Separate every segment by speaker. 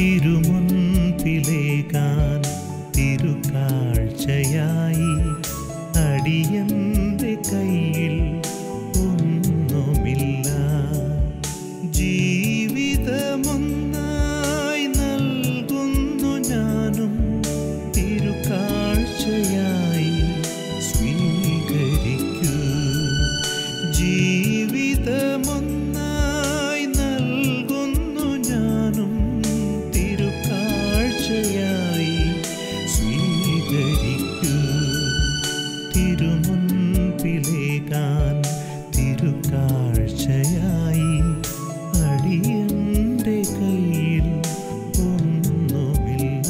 Speaker 1: തിരുമുൻപിലേകാൻ തിരുക്കാഴ്ചയായി അടിയന്റെ കയ്യിൽ ഒന്നുമില്ല ജീവിതമൊന്നായി നൽകുന്നു ഞാനും തിരുക്കാഴ്ചയായി സ്വീകരിക്കൂ ജീവിതമൊന്നായി നൽകുന്നു ഞാനും തിരുക്കാഴ്ചയായി സ്വീകരിക്കൂ തിരുമുൻപിലേകാൻ തിരുക്കാഴ്ചയായി അടിയന്റെ കയ്യിൽ ഒന്നുമില്ല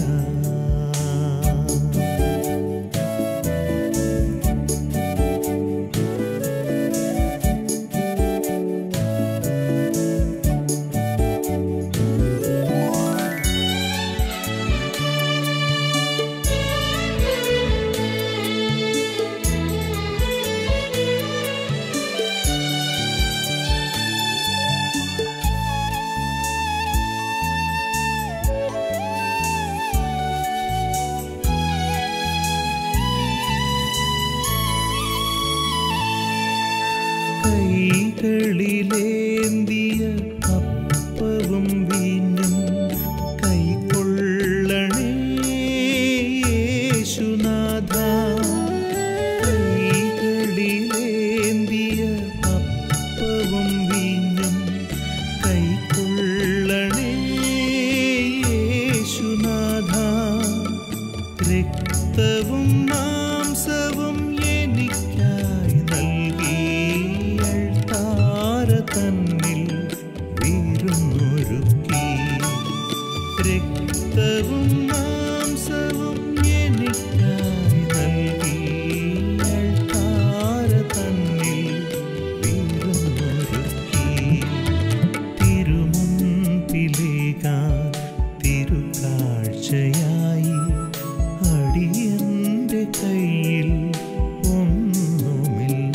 Speaker 1: കൈകളിലേന്തിയ അപ്പവും വീഞ്ഞും കൈക്കൊള്ളണേ യേശുനാഥ കൈകളിലേന്തിയ അപ്പവും വീഞ്ഞും കൈക്കൊള്ളണേ യേശുനാഥ രക്തവും മാംസവും എനിക്കായി നൽകി അൾത്താര തന്നിൽ വീരുന്നൊരുക്കി രക്തവും മാംസവും എനിക്കായി നൽകി അൾത്താര തന്നിൽ വീരുന്നൊരുക്കി തിരുമുൻപിലേകാൻ തിരുക്കാഴ്ചയായി അടിയന്റെ കയ്യിൽ ഒന്നുമില്ല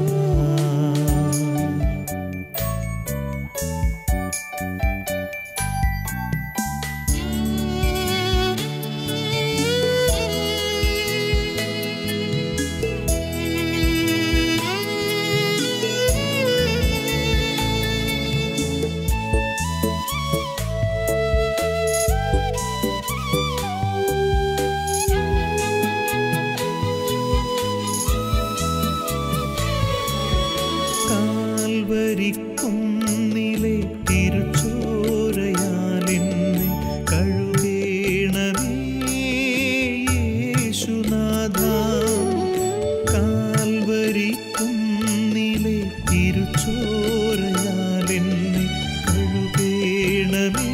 Speaker 1: കാൽവരിക്കുന്നിലെ തിരുച്ചോരയാലെന്നെ കഴുകേണമേ യേശുനാഥ കാൽവരിക്കുന്നിലെ തിരുച്ചോരയാലെന്നെ കഴുകേണമേ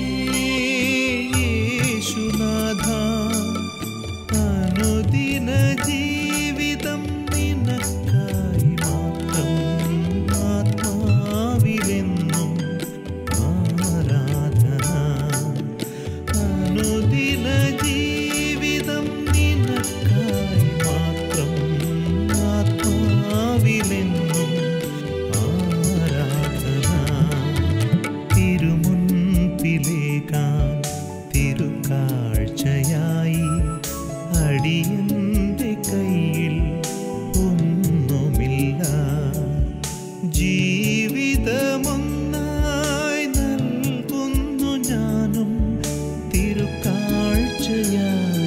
Speaker 1: യേശുനാഥ അനുദിന ജീവിതം നിനക്കായി മാത്രം ആത്മാവിലെന്നും ആരാധന അനുദിന ജീവിതം നിനക്കായി മാത്രം ആത്മാവിലെന്നും ആരാധന തിരുമുൻപിലേകാൻ തിരുക്കാഴ്ചയായി അടിയന്റെ കയ്യിൽ ഒന്നുമില്ല ജീവിതമൊന്നായി നൽകുന്നു ഞാനും തിരുക്കാഴ്ചയായി